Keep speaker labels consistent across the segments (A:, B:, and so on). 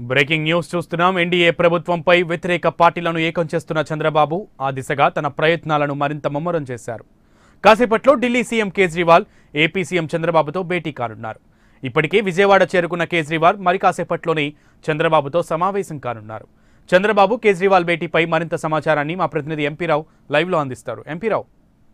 A: breaking news చూస్తున్నాం NDA ప్రభుత్వంపై వ్యతిరేక పార్టీలను ఏకం చేస్తున్న చంద్రబాబు ఆ దిశగా తన ప్రయత్నాలను మరింత ముమ్మరం చేశారు కాసేపట్లో Delhi CM Kejriwal AP CM చంద్రబాబుతో భేటీ కానున్నారు ఇప్పటికే విజయవాడ చేరుకున్న కేజ్రీవాల్ మరి కాసేపట్లోనే చంద్రబాబుతో సమావేశం కానున్నారు చంద్రబాబు కేజ్రీవాల్ భేటీపై మరింత సమాచారాన్ని మా ప్రతినిధి ఎంపీరావు లైవ్లో అందిస్తారు ఎంపీరావు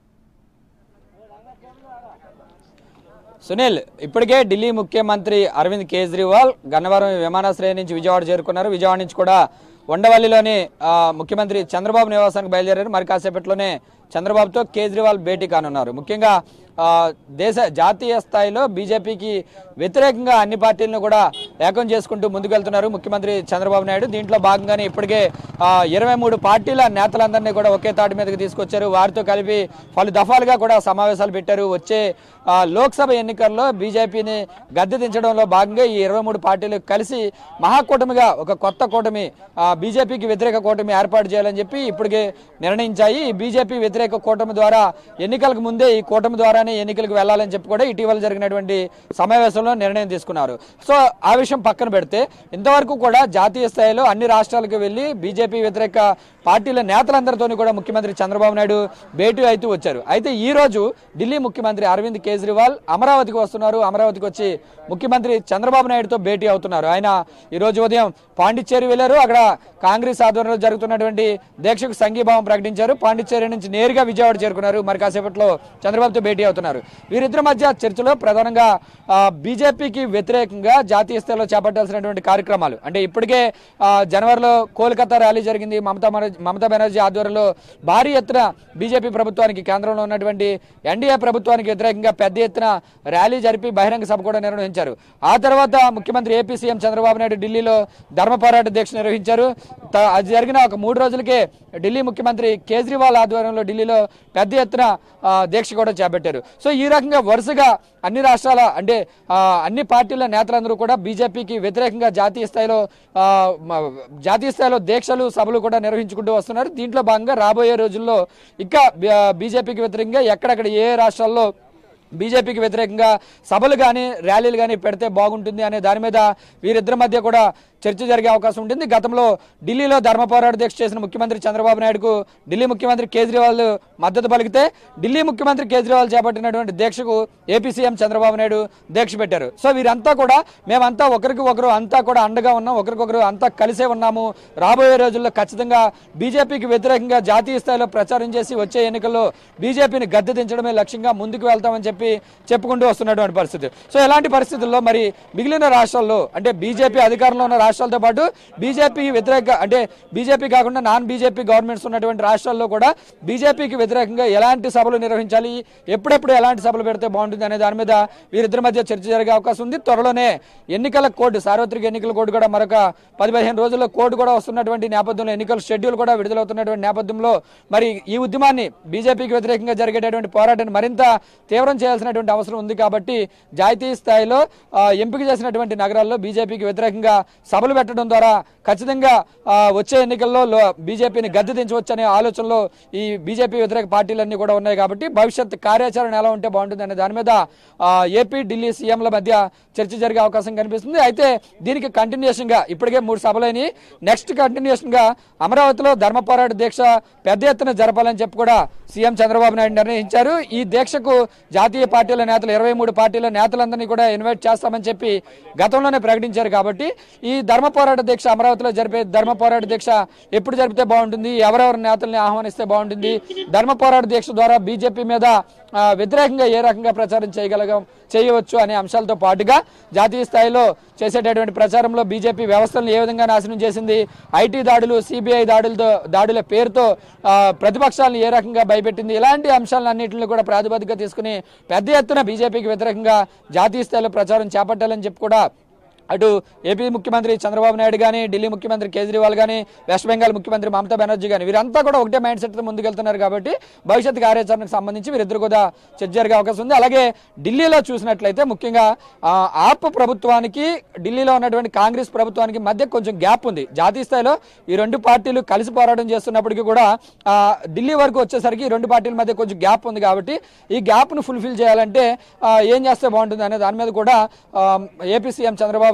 B: సునీల్ ఇప్పటికే ఢిల్లీ ముఖ్యమంత్రి అరవింద్ కేజ్రీవాల్ గన్నవరం విమానాశ్రయం నుంచి విజయవాడ చేరుకున్నారు విజయవాడ నుంచి కూడా ఉండవల్లిలోని ఆ, ముఖ్యమంత్రి చంద్రబాబు నివాసానికి బయలుదేరారు మరి కాసేపట్లోనే చంద్రబాబుతో కేజ్రీవాల్ భేటీ కానున్నారు ముఖ్యంగా ఆ, దేశ జాతీయ స్థాయిలో బీజేపీకి వ్యతిరేకంగా అన్ని పార్టీలను కూడా ఏకం చేసుకుంటూ ముందుకెళ్తున్నారు ముఖ్యమంత్రి చంద్రబాబు నాయుడు దీంట్లో భాగంగానే ఇప్పటికే ఇరవై మూడు పార్టీల నేతలందరినీ కూడా ఒకే తాటి మీదకి తీసుకొచ్చారు వారితో కలిపి పలు దఫాలుగా కూడా సమావేశాలు పెట్టారు వచ్చే ఆ, లోక్సభ ఎన్నికల్లో బీజేపీని గద్దె దించడంలో భాగంగా ఈ ఇరవై మూడు పార్టీలు కలిసి మహాకూటమిగా ఒక కొత్త కూటమి ఆ, బీజేపీకి వ్యతిరేక కూటమి ఏర్పాటు చేయాలని చెప్పి ఇప్పటికే నిర్ణయించాయి ఈ బీజేపీ వ్యతిరేక కూటమి ద్వారా ఎన్నికలకు ముందే ఈ కూటమి ద్వారానే ఎన్నికలకు వెళ్లాలని చెప్పి కూడా ఇటీవల జరిగినటువంటి సమావేశంలో నిర్ణయం తీసుకున్నారు సో ఆ విషయం పక్కన పెడితే ఇంతవరకు కూడా జాతీయ స్థాయిలో అన్ని రాష్ట్రాలకు వెళ్లి బీజేపీ వ్యతిరేక పార్టీల నేతలందరితో కూడా ముఖ్యమంత్రి చంద్రబాబు నాయుడు భేటీ అవుతూ వచ్చారు అయితే ఈ రోజు ఢిల్లీ ముఖ్యమంత్రి అరవింద్ కేజ్రీవాల్ అమరావతికి వస్తున్నారు అమరావతికి వచ్చి ముఖ్యమంత్రి చంద్రబాబు నాయుడుతో భేటీ అవుతున్నారు ఆయన ఈ రోజు ఉదయం పాండిచ్చేరి వెళ్లారు అక్కడ కాంగ్రెస్ ఆధ్వర్యంలో జరుగుతున్నటువంటి దీక్షకు సంఘీభావం ప్రకటించారు పాండిచ్చేరి నుంచి నేరుగా విజయవాడ చేరుకున్నారు మరి కాసేపట్లో చంద్రబాబుతో భేటీ అవుతున్నారు వీరిద్దరి మధ్య చర్చలో ప్రధానంగా ఆ, బీజేపీకి వ్యతిరేకంగా జాతీయ స్థాయిలో చేపట్టాల్సినటువంటి కార్యక్రమాలు అంటే ఇప్పటికే ఆ, జనవరిలో కోల్కతా ర్యాలీ జరిగింది మమతా బెనర్జీ మమతా బెనర్జీ ఆధ్వర్యంలో భారీ ఎత్తున బీజేపీ ప్రభుత్వానికి కేంద్రంలో ఉన్నటువంటి ఎన్డీఏ ప్రభుత్వానికి వ్యతిరేకంగా పెద్ద ఎత్తున ర్యాలీ జరిపి బహిరంగ సభ కూడా నిర్వహించారు ఆ తర్వాత ముఖ్యమంత్రి ఏపీ సీఎం చంద్రబాబు నాయుడు ఢిల్లీలో ధర్మ పోరాట దీక్ష నిర్వహించారు త- అది జరిగిన ఒక మూడు రోజులకే ఢిల్లీ ముఖ్యమంత్రి కేజ్రీవాల్ ఆధ్వర్యంలో ఢిల్లీలో పెద్ద ఎత్తున ఆ, దీక్ష కూడా చేపట్టారు సో ఈ రకంగా వరుసగా అన్ని రాష్ట్రాల అంటే ఆ, అన్ని పార్టీల నేతలందరూ కూడా బీజేపీకి వ్యతిరేకంగా జాతీయ స్థాయిలో ఆ, మ- జాతీయ స్థాయిలో దీక్షలు సభలు కూడా నిర్వహించుకుంటూ వస్తున్నారు దీంట్లో భాగంగా రాబోయే రోజుల్లో ఇంకా బీజేపీకి వ్యతిరేకంగా ఎక్కడెక్కడ ఏ రాష్ట్రాల్లో బీజేపీకి వ్యతిరేకంగా సభలు కానీ ర్యాలీలు కానీ పెడితే బాగుంటుంది అనే దాని మీద వీరిద్దరి మధ్య కూడా చర్చ జరిగే అవకాశం ఉంటుంది గతంలో ఢిల్లీలో ధర్మ పోరాట దీక్ష చేసిన ముఖ్యమంత్రి చంద్రబాబు నాయుడుకు ఢిల్లీ ముఖ్యమంత్రి కేజ్రీవాల్ మద్దతు పలికితే ఢిల్లీ ముఖ్యమంత్రి కేజ్రీవాల్ చేపట్టినటువంటి దీక్షకు ఏపీ సీఎం చంద్రబాబు నాయుడు దీక్ష పెట్టారు సో వీరంతా కూడా మేమంతా ఒకరికి ఒకరు అంతా కూడా అండగా ఉన్నాం ఒకరికొకరు అంతా కలిసే ఉన్నాము రాబోయే రోజుల్లో ఖచ్చితంగా బీజేపీకి వ్యతిరేకంగా జాతీయ స్థాయిలో ప్రచారం చేసి వచ్చే ఎన్నికల్లో బీజేపీని గద్దె దించడమే లక్ష్యంగా ముందుకు వెళ్తామని చెప్పి చెప్పుకుంటూ వస్తున్నటువంటి పరిస్థితి సో ఇలాంటి పరిస్థితుల్లో మరి మిగిలిన రాష్ట్రాల్లో అంటే బీజేపీ అధికారంలో ఉన్న రాష్ట్రాలతో పాటు బీజేపీ వ్యతిరేక అంటే బీజేపీ కాకుండా నాన్ బీజేపీ గవర్నమెంట్స్ ఉన్నటువంటి రాష్ట్రాల్లో కూడా బీజేపీకి వ్యతిరేకంగా ఎలాంటి సభలు నిర్వహించాలి ఎప్పుడెప్పుడు ఎలాంటి సభలు పెడితే బాగుంటుంది అనే దాని మీద వీరిద్దరి మధ్య చర్చ జరిగే అవకాశం ఉంది త్వరలోనే ఎన్నికల కోడ్ సార్వత్రిక ఎన్నికల కోడ్ కూడా మరొక పది పదిహేను రోజుల్లో కోడ్ కూడా వస్తున్నటువంటి నేపథ్యంలో ఎన్నికల షెడ్యూల్ కూడా విడుదలవుతున్నటువంటి నేపథ్యంలో మరి ఈ ఉద్యమాన్ని బీజేపీకి వ్యతిరేకంగా జరిగేటటువంటి పోరాటాన్ని మరింత తీవ్రం చేయాల్సినటువంటి అవసరం ఉంది కాబట్టి జాతీయ స్థాయిలో ఆ, ఎంపిక చేసినటువంటి నగరాల్లో బీజేపీకి వ్యతిరేకంగా సభలు పెట్టడం ద్వారా ఖచ్చితంగా ఆ, వచ్చే ఎన్నికల్లో లో- బీజేపీని గద్దె దించవచ్చు అనే ఆలోచనలో ఈ బీజేపీ వ్యతిరేక పార్టీలన్నీ కూడా ఉన్నాయి కాబట్టి భవిష్యత్ కార్యాచరణ ఎలా ఉంటే బాగుంటుంది అనే దాని మీద ఆ, ఏపీ ఢిల్లీ సీఎంల మధ్య చర్చ జరిగే అవకాశం కనిపిస్తుంది అయితే దీనికి కంటిన్యూషన్ గా ఇప్పటికే మూడు సభలని నెక్స్ట్ కంటిన్యూషన్ గా అమరావతిలో ధర్మ పోరాట దీక్ష పెద్ద ఎత్తున జరపాలని చెప్పి కూడా సీఎం చంద్రబాబు నాయుడు నిర్ణయించారు ఈ దీక్షకు జాతీయ పార్టీల నేతలు ఇరవై మూడు పార్టీల నేతలందరినీ కూడా ఇన్వైట్ చేస్తామని చెప్పి గతంలోనే ప్రకటించారు కాబట్టి ఈ ధర్మ పోరాట దీక్ష అమరావతిలో జరిపే ధర్మ పోరాట దీక్ష ఎప్పుడు జరిపితే బాగుంటుంది ఎవరెవరి నేతల్ని ఆహ్వానిస్తే బాగుంటుంది ధర్మ పోరాట దీక్ష ద్వారా బీజేపీ మీద ఆ, వ్యతిరేకంగా ఏ రకంగా ప్రచారం చేయగలగం చేయవచ్చు అనే అంశాలతో పాటుగా జాతీయ స్థాయిలో చేసేటటువంటి ప్రచారంలో బీజేపీ వ్యవస్థలను ఏ విధంగా నాశనం చేసింది ఐటీ దాడులు సిబిఐ దాడులతో దాడుల పేరుతో ఆ, ప్రతిపక్షాలను ఏ రకంగా భయపెట్టింది ఇలాంటి అంశాలన్నింటిని కూడా ప్రాతిపదిక తీసుకుని పెద్ద ఎత్తున బీజేపీకి వ్యతిరేకంగా జాతీయ స్థాయిలో ప్రచారం చేపట్టాలని చెప్పి కూడా అటు ఏపీ ముఖ్యమంత్రి చంద్రబాబు నాయుడు కానీ ఢిల్లీ ముఖ్యమంత్రి కేజ్రీవాల్ కానీ వెస్ట్ బెంగాల్ ముఖ్యమంత్రి మమతా బెనర్జీ కానీ వీరంతా కూడా ఒకటే మైండ్ సెట్తో ముందుకెళ్తున్నారు కాబట్టి భవిష్యత్ కార్యాచరణకు సంబంధించి వీరిద్దరు కూడా చర్చ జరిగే అవకాశం ఉంది అలాగే ఢిల్లీలో చూసినట్లయితే ముఖ్యంగా ఆ, ఆప్ ప్రభుత్వానికి ఢిల్లీలో ఉన్నటువంటి కాంగ్రెస్ ప్రభుత్వానికి మధ్య కొంచెం గ్యాప్ ఉంది జాతీయ స్థాయిలో ఈ రెండు పార్టీలు కలిసి పోరాటం చేస్తున్నప్పటికీ కూడా ఆ, ఢిల్లీ వరకు వచ్చేసరికి ఈ రెండు పార్టీల మధ్య కొంచెం గ్యాప్ ఉంది కాబట్టి ఈ గ్యాప్ను ఫుల్ఫిల్ చేయాలంటే ఆ, ఏం చేస్తే బాగుంటుంది అనే దాని మీద కూడా ఆ, ఏపీ సీఎం చంద్రబాబు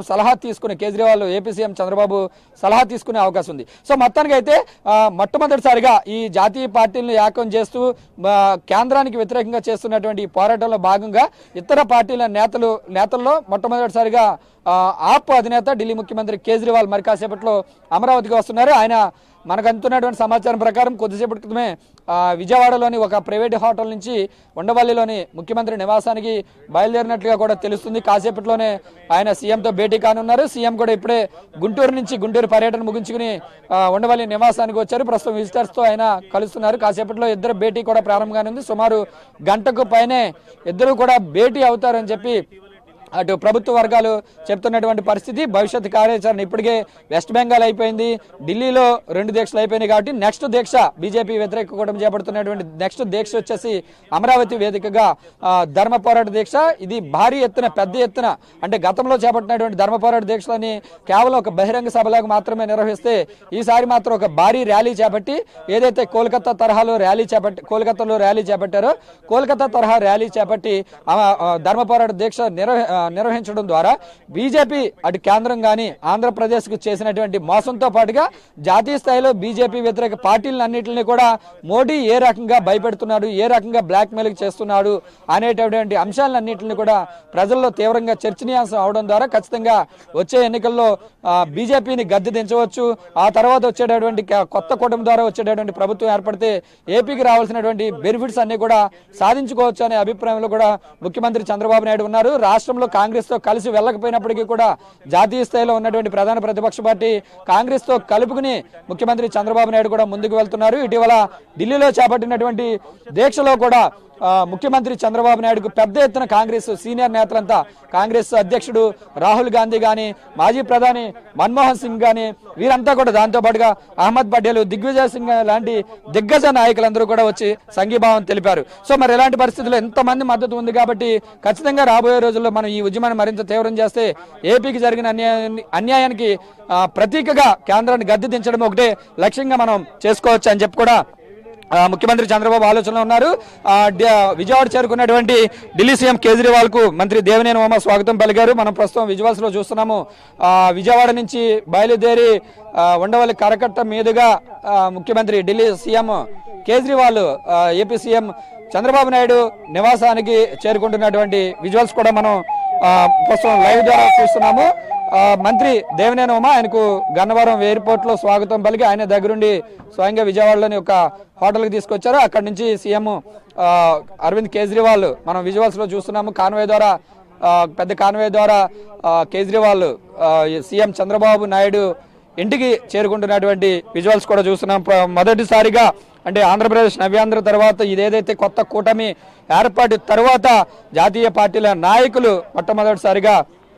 B: సలహా తీసుకునే కేజ్రీవాల్ ఏపీ సీఎం చంద్రబాబు సలహా తీసుకునే అవకాశం ఉంది సో మొత్తానికి అయితే ఆ, మొట్టమొదటిసారిగా ఈ జాతీయ పార్టీలను ఏకం చేస్తూ ఆ, కేంద్రానికి వ్యతిరేకంగా చేస్తున్నటువంటి ఈ పోరాటంలో భాగంగా ఇతర పార్టీల నేతలు నేతల్లో మొట్టమొదటిసారిగా ఆ, ఆప్ అధినేత ఢిల్లీ ముఖ్యమంత్రి కేజ్రీవాల్ మరి కాసేపట్లో అమరావతికి వస్తున్నారు ఆయన మనకు అందుతున్నటువంటి సమాచారం ప్రకారం కొద్దిసేపటి క్రితమే ఆ, విజయవాడలోని ఒక ప్రైవేట్ హోటల్ నుంచి ఉండవల్లిలోని ముఖ్యమంత్రి నివాసానికి బయలుదేరినట్లుగా కూడా తెలుస్తుంది కాసేపట్లోనే ఆయన సీఎంతో భేటీ కానున్నారు సీఎం కూడా ఇప్పుడే గుంటూరు నుంచి గుంటూరు పర్యటన ముగించుకుని ఆ, ఉండవల్లి నివాసానికి వచ్చారు ప్రస్తుతం విజిటర్స్ తో ఆయన కలుస్తున్నారు కాసేపట్లో ఇద్దరు భేటీ కూడా ప్రారంభంగానుంది సుమారు గంటకు పైనే ఇద్దరు కూడా భేటీ అవుతారని చెప్పి అటు ప్రభుత్వ వర్గాలు చెప్తున్నటువంటి పరిస్థితి భవిష్యత్ కార్యాచరణ ఇప్పటికే వెస్ట్ బెంగాల్ అయిపోయింది ఢిల్లీలో రెండు దీక్షలు అయిపోయినాయి కాబట్టి నెక్స్ట్ దీక్ష బీజేపీ వ్యతిరేక కూటమి చేపడుతున్నటువంటి నెక్స్ట్ దీక్ష వచ్చేసి అమరావతి వేదికగా ఆ, ధర్మ పోరాట దీక్ష ఇది భారీ ఎత్తున పెద్ద ఎత్తున అంటే గతంలో చేపట్టినటువంటి ధర్మ పోరాట దీక్షలని కేవలం ఒక బహిరంగ సభలకు మాత్రమే నిర్వహిస్తే ఈసారి మాత్రం ఒక భారీ ర్యాలీ చేపట్టి ఏదైతే కోల్కతా తరహాలో ర్యాలీ చేపట్టి కోల్కతాలో ర్యాలీ చేపట్టారో కోల్కతా తరహా ర్యాలీ చేపట్టి ఆ, ఆ, ధర్మ పోరాట దీక్ష నిర్వహ ఆ, నిర్వహించడం ద్వారా బీజేపీ అటు కేంద్రం కానీ ఆంధ్రప్రదేశ్ కు చేసినటువంటి మోసంతో పాటుగా జాతీయ స్థాయిలో బీజేపీ వ్యతిరేక పార్టీలన్నింటినీ కూడా మోడీ ఏ రకంగా భయపెడుతున్నాడు ఏ రకంగా బ్లాక్ మెయిల్ చేస్తున్నాడు అనేటటువంటి అంశాలన్నింటినీ కూడా ప్రజల్లో తీవ్రంగా చర్చనీయాంశం అవడం ద్వారా ఖచ్చితంగా వచ్చే ఎన్నికల్లో ఆ, బీజేపీని గద్దె దించవచ్చు ఆ తర్వాత వచ్చేటటువంటి క- కొత్త కూటమి ద్వారా వచ్చేటటువంటి ప్రభుత్వం ఏర్పడితే ఏపీకి రావాల్సినటువంటి బెనిఫిట్స్ అన్ని కూడా సాధించుకోవచ్చు అనే అభిప్రాయంలో కూడా ముఖ్యమంత్రి చంద్రబాబు నాయుడు ఉన్నారు రాష్ట్రంలో కాంగ్రెస్ తో కలిసి వెళ్ళకపోయినప్పటికీ కూడా జాతీయ స్థాయిలో ఉన్నటువంటి ప్రధాన ప్రతిపక్ష పార్టీ కాంగ్రెస్ తో కలుపుకుని ముఖ్యమంత్రి చంద్రబాబు నాయుడు కూడా ముందుకు వెళ్తున్నారు ఇటీవల ఢిల్లీలో చేపట్టినటువంటి దీక్షలో కూడా ఆ, ముఖ్యమంత్రి చంద్రబాబు నాయుడుకు పెద్ద ఎత్తున కాంగ్రెస్ సీనియర్ నేతలంతా కాంగ్రెస్ అధ్యక్షుడు రాహుల్ గాంధీ గాని మాజీ ప్రధాని మన్మోహన్ సింగ్ గాని వీరంతా కూడా దాంతో పాటుగా అహ్మద్ పటేల్ దిగ్విజయ్ సింగ్ లాంటి దిగ్గజ నాయకులందరూ కూడా వచ్చి సంఘీభావం తెలిపారు సో మరి ఇలాంటి పరిస్థితుల్లో ఎంతమంది మద్దతు ఉంది కాబట్టి ఖచ్చితంగా రాబోయే రోజుల్లో మనం ఈ ఉద్యమాన్ని మరింత తీవ్రం చేస్తే ఏపీకి జరిగిన అన్యాయాన్ని అన్యాయానికి ఆ, ప్రతీకగా కేంద్రాన్ని గద్దె దించడం ఒకటే లక్ష్యంగా మనం చేసుకోవచ్చు అని చెప్పి కూడా ఆ, ముఖ్యమంత్రి చంద్రబాబు ఆలోచనలో ఉన్నారు ఆ, డి- విజయవాడ చేరుకున్నటువంటి ఢిల్లీ సీఎం కేజ్రీవాల్ కు మంత్రి దేవినేని ఉమా స్వాగతం పలికారు మనం ప్రస్తుతం విజువల్స్ లో చూస్తున్నాము ఆ, విజయవాడ నుంచి బయలుదేరి ఆ, ఉండవల్లి కరకట్ట మీదుగా ఆ, ముఖ్యమంత్రి ఢిల్లీ సీఎం కేజ్రీవాల్ ఆ, ఏపీ సీఎం చంద్రబాబు నాయుడు నివాసానికి చేరుకుంటున్నటువంటి విజువల్స్ కూడా మనం ఆ, ప్రస్తుతం లైవ్ ద్వారా చూస్తున్నాము ఆ, మంత్రి దేవినేని ఉమ ఆయనకు గన్నవరం ఎయిర్పోర్ట్ లో స్వాగతం పలికి ఆయన దగ్గరుండి స్వయంగా విజయవాడలోని ఒక హోటల్కి తీసుకొచ్చారు అక్కడి నుంచి సీఎం ఆ, అరవింద్ కేజ్రీవాల్ మనం విజువల్స్ లో చూస్తున్నాము కాన్వే ద్వారా ఆ, పెద్ద కాన్వే ద్వారా ఆ, కేజ్రీవాల్ ఆ, సీఎం చంద్రబాబు నాయుడు ఇంటికి చేరుకుంటున్నటువంటి విజువల్స్ కూడా చూస్తున్నాం ప్ర- మొదటిసారిగా అంటే ఆంధ్రప్రదేశ్ నవ్యాంధ్ర తర్వాత ఇదేదైతే కొత్త కూటమి ఏర్పాటు తర్వాత జాతీయ పార్టీల నాయకులు మొట్టమొదటిసారిగా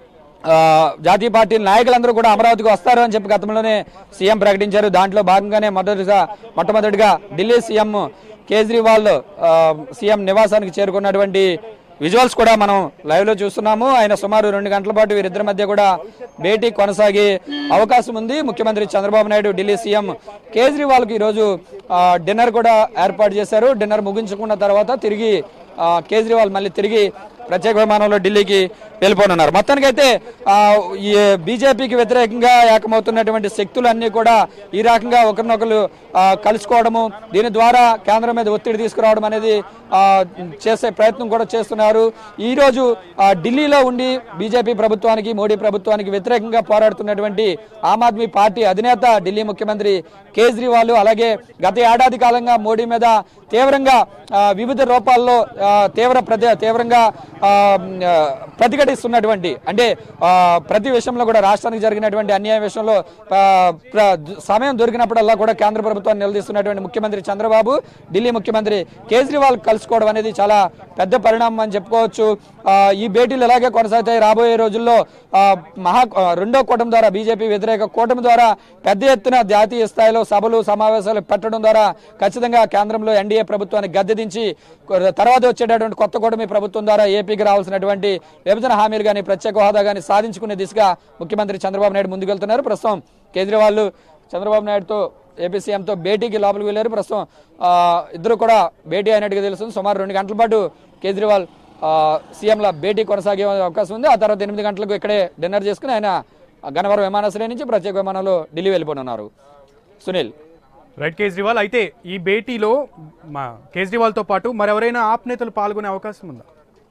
B: ఆ, జాతీయ పార్టీ నాయకులందరూ కూడా అమరావతికి వస్తారు అని చెప్పి గతంలోనే సీఎం ప్రకటించారు దాంట్లో భాగంగానే మొదటిగా మొట్టమొదటిగా ఢిల్లీ సీఎం కేజ్రీవాల్ ఆ, సీఎం నివాసానికి చేరుకున్నటువంటి విజువల్స్ కూడా మనం లైవ్ లో చూస్తున్నాము ఆయన సుమారు రెండు గంటల పాటు వీరిద్దరి మధ్య కూడా భేటీ కొనసాగే అవకాశం ఉంది ముఖ్యమంత్రి చంద్రబాబు నాయుడు ఢిల్లీ సీఎం కేజ్రీవాల్ కి ఈరోజు ఆ, డిన్నర్ కూడా ఏర్పాటు చేశారు డిన్నర్ ముగించుకున్న తర్వాత తిరిగి ఆ, కేజ్రీవాల్ మళ్ళీ తిరిగి ప్రత్యేక విమానంలో ఢిల్లీకి వెళ్ళిపోనున్నారు మొత్తానికైతే ఆ, ఈ బీజేపీకి వ్యతిరేకంగా ఏకమవుతున్నటువంటి శక్తులు అన్ని కూడా ఈ రకంగా ఒకరినొకరు ఆ, కలుసుకోవడము దీని ద్వారా కేంద్రం మీద ఒత్తిడి తీసుకురావడం అనేది ఆ, చేసే ప్రయత్నం కూడా చేస్తున్నారు ఈ రోజు ఆ, ఢిల్లీలో ఉండి బీజేపీ ప్రభుత్వానికి మోడీ ప్రభుత్వానికి వ్యతిరేకంగా పోరాడుతున్నటువంటి ఆమ్ ఆద్మీ పార్టీ అధినేత ఢిల్లీ ముఖ్యమంత్రి కేజ్రీవాల్ అలాగే గత ఏడాది కాలంగా మోడీ మీద తీవ్రంగా ఆ, వివిధ రూపాల్లో ఆ, తీవ్ర ప్రతి తీవ్రంగా ఆ, ఆ, ప్రతిఘటిస్తున్నటువంటి అంటే ఆ, ప్రతి విషయంలో కూడా రాష్ట్రానికి జరిగినటువంటి అన్యాయం విషయంలో ఆ, ప్ర- సమయం దొరికినప్పుడల్లా కూడా కేంద్ర ప్రభుత్వాన్ని నిలదీస్తున్నటువంటి ముఖ్యమంత్రి చంద్రబాబు ఢిల్లీ ముఖ్యమంత్రి కేజ్రీవాల్ కలుసుకోవడం అనేది చాలా పెద్ద పరిణామం అని చెప్పుకోవచ్చు ఆ, ఈ భేటీలు ఎలాగే కొనసాగుతాయి రాబోయే రోజుల్లో ఆ, మహా ఆ, రెండో కూటమి ద్వారా బీజేపీ వ్యతిరేక కూటమి ద్వారా పెద్ద ఎత్తున జాతీయ స్థాయిలో సభలు సమావేశాలు పెట్టడం ద్వారా ఖచ్చితంగా కేంద్రంలో ఎన్డీఏ ప్రభుత్వాన్ని గద్దెదించి కొ- తర్వాత వచ్చేటటువంటి కొత్త కూటమి ప్రభుత్వం ద్వారా ఏపీకి రావాల్సినటువంటి విభజన హామీలు కానీ ప్రత్యేక హోదా కానీ సాధించుకునే దిశగా ముఖ్యమంత్రి చంద్రబాబు నాయుడు ముందుకు వెళ్తున్నారు ప్రస్తుతం కేజ్రీవాల్ చంద్రబాబు నాయుడుతో ఏపీ సీఎంతో భేటీకి లోపలికి వెళ్ళారు ప్రస్తుతం ఆ, ఇద్దరు కూడా భేటీ అయినట్టుగా తెలుస్తుంది సుమారు రెండు గంటల పాటు కేజ్రీవాల్ ఆ, సీఎంల భేటీ కొనసాగే అవకాశం ఉంది ఆ తర్వాత ఎనిమిది గంటలకు ఇక్కడే డిన్నర్ చేసుకుని ఆయన గన్నవరం విమానాశ్రయం నుంచి ప్రత్యేక విమానంలో ఢిల్లీ వెళ్ళిపోనున్నారు సునీల్
A: రైట్ కేజ్రీవాల్ అయితే ఈ భేటీలో మా కేజ్రీవాల్తో పాటు మరెవరైనా ఆప్ నేతలు పాల్గొనే అవకాశం ఉందా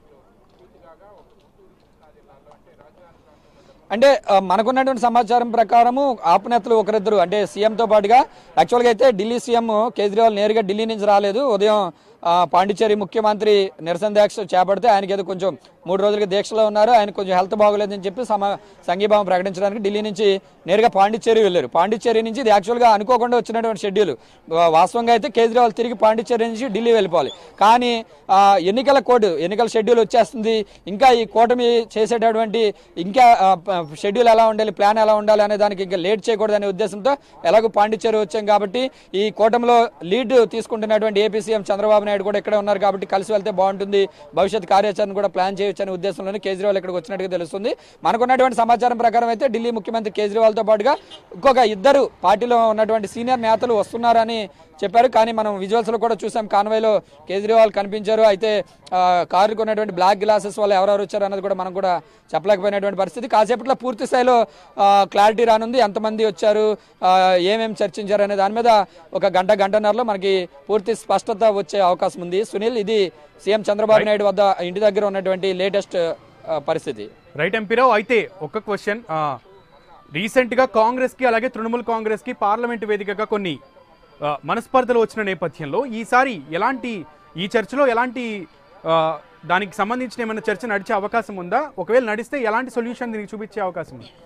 B: అంటే ఆ, మనకున్నటువంటి సమాచారం ప్రకారము ఆప్ నేతలు ఒకరిద్దరు అంటే సీఎంతో పాటుగా యాక్చువల్గా అయితే ఢిల్లీ సీఎం కేజ్రీవాల్ నేరుగా ఢిల్లీ నుంచి రాలేదు ఉదయం ఆ, పాండిచ్చేరి ముఖ్యమంత్రి నిరసన దీక్ష చేపడితే ఆయనకి ఏదో కొంచెం మూడు రోజులుగా దీక్షలో ఉన్నారు ఆయన కొంచెం హెల్త్ బాగోలేదని చెప్పి సమ సంఘీభావం ప్రకటించడానికి ఢిల్లీ నుంచి నేరుగా పాండిచ్చేరి వెళ్ళారు పాండిచ్చేరి నుంచి ఇది యాక్చువల్గా అనుకోకుండా వచ్చినటువంటి షెడ్యూల్ వా- వాస్తవంగా అయితే కేజ్రీవాల్ తిరిగి పాండిచ్చేరి నుంచి ఢిల్లీ వెళ్ళిపోవాలి కానీ ఆ, ఎన్నికల కోడ్ ఎన్నికల షెడ్యూల్ వచ్చేస్తుంది ఇంకా ఈ కూటమి చేసేటటువంటి ఇంకా ఆ, ప- షెడ్యూల్ ఎలా ఉండాలి ప్లాన్ ఎలా ఉండాలి అనే దానికి ఇంకా లేట్ చేయకూడదు అనే ఉద్దేశంతో ఎలాగో పాండిచ్చేరి వచ్చాం కాబట్టి ఈ కూటమిలో లీడ్ తీసుకుంటున్నటువంటి ఏపీ సీఎం చంద్రబాబు నాయుడు కూడా ఇక్కడే ఉన్నారు కాబట్టి కలిసి వెళ్తే బాగుంటుంది భవిష్యత్ కార్యాచరణ కూడా ప్లాన్ చేయొచ్చు అనే ఉద్దేశంలోనే కేజ్రీవాల్ ఇక్కడికి వచ్చినట్టుగా తెలుస్తుంది మనకున్నటువంటి సమాచారం ప్రకారం అయితే ఢిల్లీ ముఖ్యమంత్రి కేజ్రీవాల్తో పాటుగా ఇంకొక ఇద్దరు పార్టీలో ఉన్నటువంటి సీనియర్ నేతలు వస్తున్నారని చెప్పారు కానీ మనం విజువల్స్ లో కూడా చూసాం కాన్వాయ్లో కేజ్రీవాల్ కనిపించారు అయితే ఆ, కారుకు ఉన్నటువంటి బ్లాక్ గ్లాసెస్ వల్ల ఎవరెవరు వచ్చారు అన్నది కూడా మనం కూడా చెప్పలేకపోయినటువంటి పరిస్థితి కాసేపట్లో పూర్తి స్థాయిలో ఆ, క్లారిటీ రానుంది ఎంతమంది వచ్చారు ఆ, ఏమేం చర్చించారు అనే దాని మీద ఒక గంట గంటన్నరలో మనకి పూర్తి స్పష్టత వచ్చే అవకాశం ఉంది సునీల్ ఇది సీఎం చంద్రబాబు నాయుడు వద్ద ఇంటి దగ్గర ఉన్నటువంటి లేటెస్ట్ పరిస్థితి
A: రైట్ ఎంపీరావు అయితే ఒక క్వశ్చన్ రీసెంట్గా కాంగ్రెస్కి అలాగే తృణమూల్ కాంగ్రెస్కి పార్లమెంటు వేదికగా కొన్ని ఆ, మనస్పర్ధలు వచ్చిన నేపథ్యంలో ఈసారి ఎలాంటి ఈ చర్చలో ఎలాంటి ఆ, దానికి సంబంధించిన ఏమైనా చర్చ నడిచే అవకాశం ఉందా ఒకవేళ నడిస్తే ఎలాంటి సొల్యూషన్ దీనికి చూపించే అవకాశం ఉంది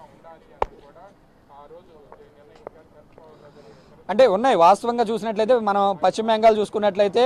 B: అంటే ఉన్నాయి వాస్తవంగా చూసినట్లయితే మనం పశ్చిమ బెంగాల్ చూసుకున్నట్లయితే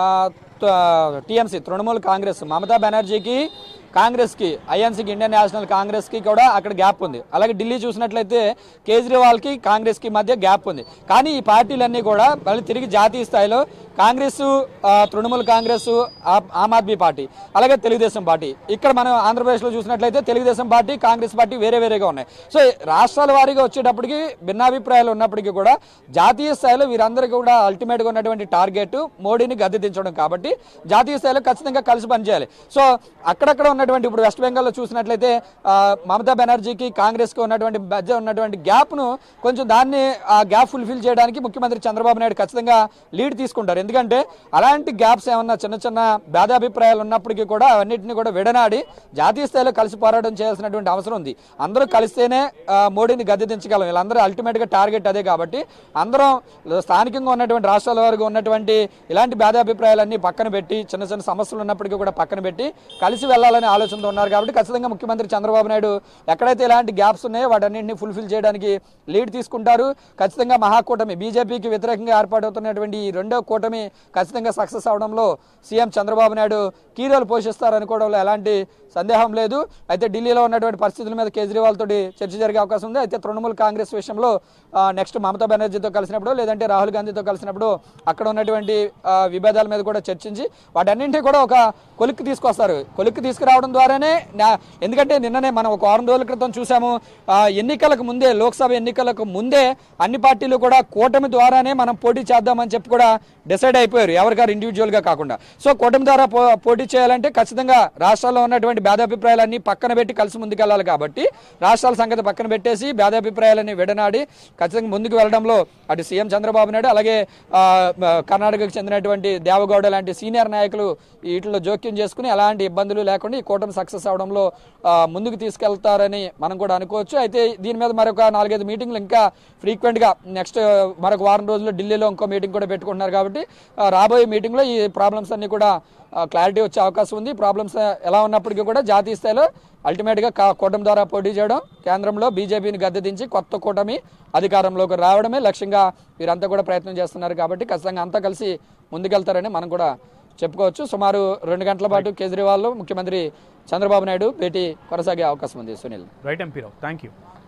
B: టీఎంసీ తృణమూల్ కాంగ్రెస్ మమతా బెనర్జీకి కాంగ్రెస్కి ఐఎన్సీకి ఇండియన్ నేషనల్ కాంగ్రెస్కి కూడా అక్కడ గ్యాప్ ఉంది అలాగే ఢిల్లీ చూసినట్లయితే కేజ్రీవాల్కి కాంగ్రెస్కి మధ్య గ్యాప్ ఉంది కానీ ఈ పార్టీలన్నీ కూడా మళ్ళీ తిరిగి జాతీయ స్థాయిలో కాంగ్రెస్ ఆ, తృణమూల్ కాంగ్రెస్ ఆ- ఆమ్ ఆద్మీ పార్టీ అలాగే తెలుగుదేశం పార్టీ ఇక్కడ మనం ఆంధ్రప్రదేశ్లో చూసినట్లయితే తెలుగుదేశం పార్టీ కాంగ్రెస్ పార్టీ వేరే వేరేగా ఉన్నాయి సో రాష్ట్రాల వారీగా వచ్చేటప్పటికి భిన్నాభిప్రాయాలు ఉన్నప్పటికీ కూడా జాతీయ స్థాయిలో వీరందరికీ కూడా అల్టిమేట్గా ఉన్నటువంటి టార్గెట్ మోడీని గద్దె దించడం కాబట్టి జాతీయ స్థాయిలో ఖచ్చితంగా కలిసి పనిచేయాలి సో అక్కడక్కడ ఉన్నటువంటి ఇప్పుడు వెస్ట్ బెంగాల్లో చూసినట్లయితే ఆ, మమతా బెనర్జీకి కాంగ్రెస్కి ఉన్నటువంటి మధ్య ఉన్నటువంటి గ్యాప్ను కొంచెం దాన్ని ఆ గ్యాప్ ఫుల్ఫిల్ చేయడానికి ముఖ్యమంత్రి చంద్రబాబు నాయుడు ఖచ్చితంగా లీడ్ తీసుకుంటారు ఎందుకంటే అలాంటి గ్యాప్స్ ఏమన్నా చిన్న చిన్న భేదాభిప్రాయాలు ఉన్నప్పటికీ కూడా అవన్నింటినీ కూడా విడనాడి జాతీయ స్థాయిలో కలిసి పోరాటం చేయాల్సినటువంటి అవసరం ఉంది అందరూ కలిస్తేనే ఆ, మోడీని గద్దె దించగలం వీళ్ళందరూ అల్టిమేట్గా టార్గెట్ అదే కాబట్టి అందరం స్థానికంగా ఉన్నటువంటి రాష్ట్రాల వరకు ఉన్నటువంటి ఇలాంటి భేదాభిప్రాయాలన్నీ పక్కన పెట్టి చిన్న చిన్న సమస్యలు ఉన్నప్పటికీ కూడా పక్కన పెట్టి కలిసి వెళ్ళాలనే ఆలోచనతో ఉన్నారు కాబట్టి ఖచ్చితంగా ముఖ్యమంత్రి చంద్రబాబు నాయుడు ఎక్కడైతే ఇలాంటి గ్యాప్స్ ఉన్నాయో వాటన్నింటినీ ఫుల్ఫిల్ చేయడానికి లీడ్ తీసుకుంటారు ఖచ్చితంగా మహాకూటమి బీజేపీకి వ్యతిరేకంగా ఏర్పాటవుతున్నటువంటి ఈ రెండో కూటమి ఖచ్చితంగా సక్సెస్ అవడంలో CM Chandrababu Naidu key role పోషిస్తారనుకోవడంలో ఎలాంటి సందేహం లేదు అయితే ఢిల్లీలో ఉన్నటువంటి పరిస్థితుల మీద కేజ్రీవాల్ తోటి చర్చ జరిగే అవకాశం ఉంది అయితే తృణమూల్ కాంగ్రెస్ విషయంలో నెక్స్ట్ మమతా బెనర్జీతో కలిసినప్పుడు లేదంటే రాహుల్ గాంధీతో కలిసినప్పుడు అక్కడ ఉన్నటువంటి ఆ, విభేదాల మీద కూడా చర్చించి వాటన్నింటినీ కూడా ఒక కొలిక్కి తీసుకొస్తారు కొలిక్కి తీసుకురావడం ద్వారానే నా- ఎందుకంటే నిన్ననే మనం ఒక వారం రోజుల క్రితం చూసాము ఆ, ఎన్నికలకు ముందే లోక్సభ ఎన్నికలకు ముందే అన్ని పార్టీలు కూడా కూటమి ద్వారానే మనం పోటీ చేద్దామని చెప్పి కూడా డిసైడ్ అయిపోయారు ఎవరికారు ఇండివిజువల్గా కాకుండా సో కూటమి ద్వారా పో పోటీ చేయాలంటే ఖచ్చితంగా రాష్ట్రాల్లో ఉన్నటువంటి భేదాభిప్రాయాలన్నీ పక్కన పెట్టి కలిసి ముందుకెళ్ళాలి కాబట్టి రాష్ట్రాల సంగతి పక్కన పెట్టేసి భేదాభిప్రాయాలన్నీ విడనాడి ఖచ్చితంగా ముందుకు వెళ్ళడంలో అటు సీఎం చంద్రబాబు నాయుడు అలాగే ఆ, ఆ, కర్ణాటకకు చెందినటువంటి దేవగౌడ లాంటి సీనియర్ నాయకులు వీటిలో జోక్యం చేసుకుని ఎలాంటి ఇబ్బందులు లేకుండా ఈ కూటమి సక్సెస్ అవడంలో ఆ, ముందుకు తీసుకెళ్తారని మనం కూడా అనుకోవచ్చు అయితే దీని మీద మరొక నాలుగైదు మీటింగ్లు ఇంకా ఫ్రీక్వెంట్గా నెక్స్ట్ మరొక వారం రోజుల్లో ఢిల్లీలో ఇంకో మీటింగ్ కూడా పెట్టుకుంటున్నారు కాబట్టి ఆ, రాబోయే మీటింగ్లో ఈ ప్రాబ్లమ్స్ అన్ని కూడా క్లారిటీ వచ్చే అవకాశం ఉంది ప్రాబ్లమ్స్ ఎలా ఉన్నప్పటికీ కూడా జాతీయ స్థాయిలో అల్టిమేట్గా కా- కూటమి ద్వారా పోటీ చేయడం కేంద్రంలో బీజేపీని గద్దెదించి కొత్త కూటమి అధికారంలోకి రావడమే లక్ష్యంగా వీరంతా కూడా ప్రయత్నం చేస్తున్నారు కాబట్టి ఖచ్చితంగా అంతా కలిసి ముందుకెళ్తారని మనం కూడా చెప్పుకోవచ్చు సుమారు రెండు గంటల పాటు కేజ్రీవాల్ ముఖ్యమంత్రి చంద్రబాబు నాయుడు భేటీ కొనసాగే అవకాశం ఉంది సునీల్
A: రైట్ ఎంపీరావు థ్యాంక్ యూ